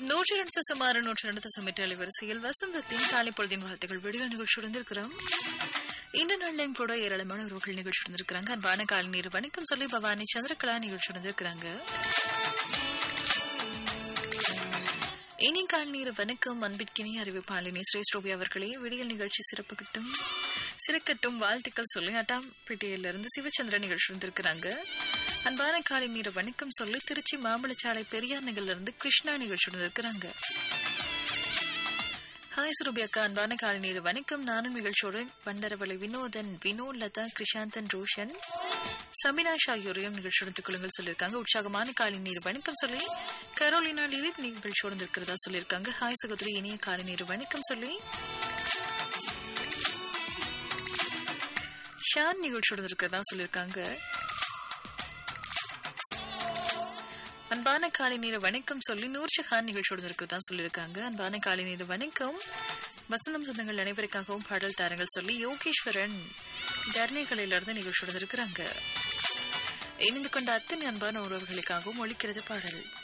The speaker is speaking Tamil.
நூற்றி ரெண்டு தசம் ஆறு நூற்றி ரெண்டு தசம் எட்டு அலைவரிசையில் வசந்தத்தின் காலை பொழுதின் வாழ்த்துக்கள் வீடியோ நிகழ்ச்சியுடன் இருக்கிறோம் இந்த நாளிலும் கூட ஏராளமான உறவுகள் நிகழ்ச்சியுடன் இருக்கிறாங்க அன்பான காலை நீர் வணக்கம் சொல்லி பவானி சந்திரகலா நிகழ்ச்சியுடன் இருக்கிறாங்க இனி கால் நீர் வணக்கம் அன்பிற்கினி அறிவிப்பாளினி ஸ்ரீஸ்ரோபி அவர்களே விடியல் நிகழ்ச்சி சிறப்புகட்டும் சிறக்கட்டும் வாழ்த்துக்கள் சொல்லி அட்டாம்பேட்டையிலிருந்து சிவச்சந்திரன் நிகழ்ச்சி இருந்திருக்கிறாங்க அன்பான காலை நீர் வணக்கம் சொல்லி திருச்சி மாம்பழச்சாலை பெரியார் நகர்ல இருந்து கிருஷ்ணா நிகழ்ச்சியுடன் இருக்கிறாங்க ஹாய் சுரபி அக்கா அன்பான காலை நீர் வணக்கம் நானும் நிகழ்ச்சியோடு பண்டரவளை வினோதன் வினோத் லதா கிருஷாந்தன் ரோஷன் சமினாஷ் ஆகியோரையும் நிகழ்ச்சியோடு கொள்ளுங்கள் சொல்லியிருக்காங்க உற்சாகமான காலை நீர் வணக்கம் சொல்லி கரோலினா லிரித் நிகழ்ச்சியோடு இருக்கிறதா சொல்லியிருக்காங்க ஹாய் சகோதரி இனிய காலை நீர் வணக்கம் சொல்லி ஷான் நிகழ்ச்சியோடு இருக்கிறதா சொல்லியிருக்காங்க அன்பான காலை நேர வணக்கம் சொல்லி நூர்ஜஹான் நிகழ்ச்சியோடு இருக்கிறதா சொல்லியிருக்காங்க அன்பான காலை நேர வணக்கம் வசந்தம் சொந்தங்கள் அனைவருக்காகவும் பாடல் தாரங்கள் சொல்லி யோகேஸ்வரன் தர்ணிகளிலிருந்து நிகழ்ச்சியோடு இருக்கிறாங்க இணைந்து கொண்ட அத்தனை அன்பான உறவுகளுக்காகவும் ஒழிக்கிறது பாடல்